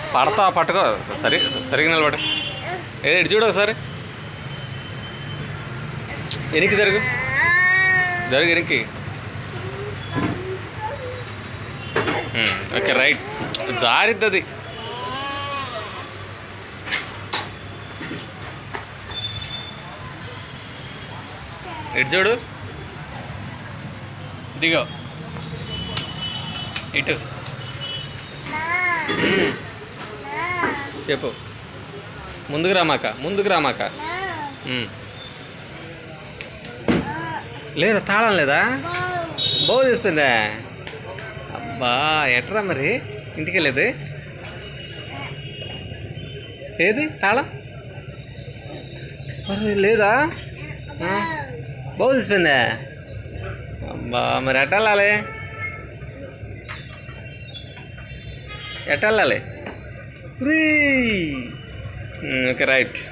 పడతా పట్టుకో సరి సరిగ్గా నిలబడు ఏది ఇటు చూడు ఒకసారి ఎనికి జరుగు జరుగు ఎనికి ఉమ్, ఓకే రైట్ జారిద్ది అది ఇటు చూడు దిగో ఇటు ఉమ్. చెప్పు ముందుకు రామాక ముందుకు రామాక ఉమ్. లేదా తాళం లేదా బాగు చేసిపోయిందా అబ్బా ఎట్రా మరి ఇంటికి వెళ్ళేది ఏది తాళం మరి లేదా బాగు తీసిపోయిందా అబ్బా మరి ఎట్ట వెళ్ళాలి ఎట్ట వెళ్ళాలి ఓకే రైట్